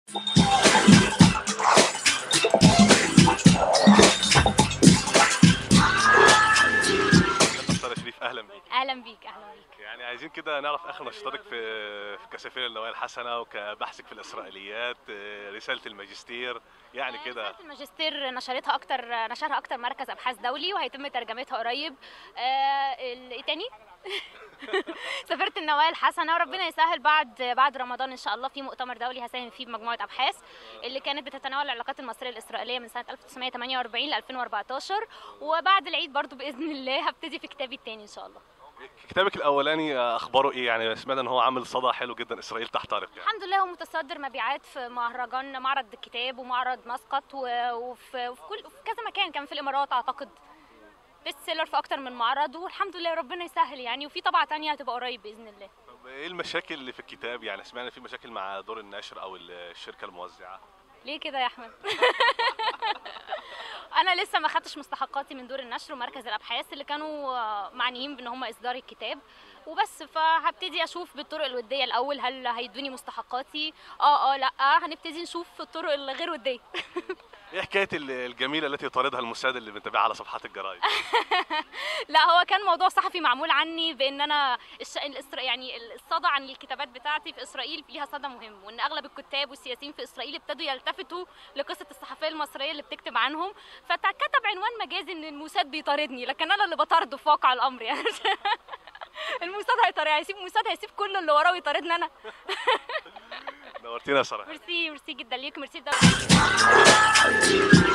دكتورة شريف اهلا بيك اهلا بيك اهلا بيك يعني عايزين كده نعرف اخر نشاطك في في كسفير النوايا الحسنه وكبحثك في الاسرائيليات آه، رساله الماجستير يعني كده رسالة الماجستير نشرتها اكتر نشرها اكتر مركز ابحاث دولي وهيتم ترجمتها قريب آه، ال- ايه تاني سافرت النوايا الحسنه وربنا يسهل بعد بعد رمضان ان شاء الله في مؤتمر دولي هساهم فيه بمجموعه ابحاث اللي كانت بتتناول العلاقات المصريه الاسرائيليه من سنه 1948 ل 2014 وبعد العيد برضو باذن الله هبتدي في كتابي التاني ان شاء الله كتابك الاولاني آه، اخباره ايه يعني سمعنا ان هو عامل صدى حلو جدا اسرائيل تحترق يعني الحمد لله هو متصدر مبيعات في مهرجان معرض الكتاب ومعرض مسقط و- وفي وفي كل في كذا مكان كان في الامارات اعتقد بيست سيلر في اكتر من معرض والحمد لله ربنا يسهل يعني وفي طبعه تانية هتبقى قريب باذن الله طب ايه المشاكل اللي في الكتاب يعني سمعنا في مشاكل مع دور النشر او الشركه الموزعه ليه كده يا احمد انا لسه ما خدتش مستحقاتي من دور النشر ومركز الابحاث اللي كانوا آه، معنيين بان هم اصدار الكتاب وبس فهبتدي اشوف بالطرق الوديه الاول هل هيدوني مستحقاتي اه اه لا هنبتدي نشوف الطرق الغير وديه ايه حكايه ال- الجميله التي يطاردها المساعد اللي بنتابعها على صفحات الجرايد لا هو كان موضوع صحفي معمول عني بان انا الش... الإسر... يعني الصدى عن الكتابات بتاعتي في اسرائيل ليها صدى مهم وان اغلب الكتاب والسياسيين في اسرائيل ابتدوا يلتفتوا لقصه الصحفيه المصريه اللي بتكتب عنهم فكتب عنوان مجازي ان الموساد بيطاردني لكن انا اللي بطارده في واقع الامر يعني الموساد هيطارد هيسيب الموساد هيسيب كل اللي وراه ويطاردني انا نورتينا يا ساره ميرسي ميرسي جدا ليك ميرسي ده